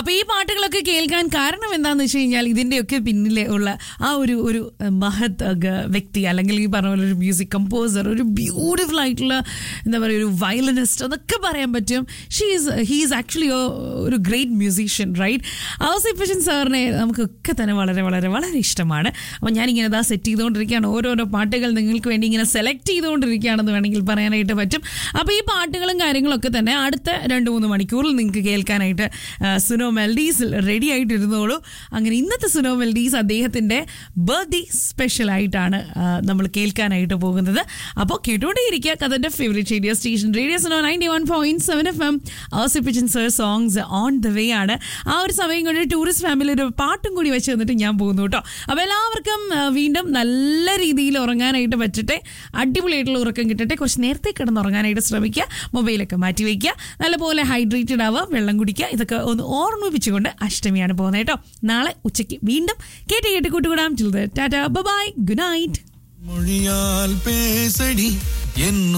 അപ്പൊ ഈ പാട്ടുകളൊക്കെ കേൾക്കാൻ കാരണം എന്താന്ന് വെച്ച് കഴിഞ്ഞാൽ ഇതിന്റെയൊക്കെ പിന്നിലെ ഉള്ള ആ ഒരു ഒരു മഹത് അഹ് വ്യക്തി അല്ലെങ്കിൽ ഈ പറഞ്ഞ പോലെ ഒരു മ്യൂസിക് കമ്പോസർ ഒരു ബ്യൂട്ടിഫുൾ ആയിട്ടുള്ള എന്താ പറയുക ഒരു വയലിനിസ്റ്റ് അതൊക്കെ പറയാൻ പറ്റും ഷീസ് ഹീസ് ആക്ച്വലി ഒരു ഗ്രേറ്റ് മ്യൂസീഷ്യൻ റൈറ്റ് ഔസിഫഷൻ സാറിനെ നമുക്കൊക്കെ തന്നെ വളരെ വളരെ വളരെ ഇഷ്ടമാണ് അപ്പോൾ ഞാനിങ്ങനെ ഇതാ സെറ്റ് ചെയ്തുകൊണ്ടിരിക്കുകയാണ് ഓരോരോ പാട്ടുകൾ നിങ്ങൾക്ക് വേണ്ടി ഇങ്ങനെ സെലക്ട് ചെയ്തുകൊണ്ടിരിക്കുകയാണെന്ന് വേണമെങ്കിൽ പറയാനായിട്ട് പറ്റും അപ്പോൾ ഈ പാട്ടുകളും കാര്യങ്ങളൊക്കെ തന്നെ അടുത്ത രണ്ട് മൂന്ന് മണിക്കൂറിൽ നിങ്ങൾക്ക് കേൾക്കാനായിട്ട് ആ, സുനോ മെൽഡീസിൽ റെഡി ആയിട്ടിരുന്നോളൂ അങ്ങനെ ഇന്നത്തെ സുനോ മെൽഡീസ് അദ്ദേഹത്തിൻ്റെ ബർത്ത്ഡേ സ്പെഷ്യൽ ആയിട്ടാണ് ആ, നമ്മൾ കേൾക്കാനായിട്ട് പോകുന്നത് അപ്പോൾ കേട്ടുകൊണ്ടേയിരിക്കുക കഥൻ്റെ favourite radio station radio Suno ninety one point seven F M Ouseppachan sir songs on the way ആണ് ആ ഒരു സമയം കൊണ്ട് ടൂറിസ്റ്റ് ഫാമിലി ഒരു പാട്ടും കൂടി വെച്ച് തന്നിട്ട് ഞാൻ പോകുന്നു കേട്ടോ അപ്പോൾ എല്ലാവർക്കും ആ, വീണ്ടും നല്ല രീതിയിൽ ഉറങ്ങാനായിട്ട് പറ്റട്ടെ അടിപൊളിയായിട്ടുള്ള ഉറക്കം കിട്ടട്ടെ കുറച്ച് നേരത്തെ കിടന്ന് ഉറങ്ങാനായിട്ട് ശ്രമിക്കുക മൊബൈലൊക്കെ മാറ്റി വയ്ക്കുക നല്ലപോലെ ഹൈഡ്രേറ്റഡ് ആവുക വെള്ളം കുടിക്കുക ഇതൊക്കെ ഒന്ന് ഓർമ്മിപ്പിച്ചുകൊണ്ട് അഷ്ടമിയാണ് പോകുന്നത് കേട്ടോ നാളെ ഉച്ചയ്ക്ക് വീണ്ടും കേട്ട് കേട്ട് കൂട്ടുകൂടാം ടാറ്റ ബൈ ഗുഡ് നൈറ്റ് மொழியால் பேசடி என்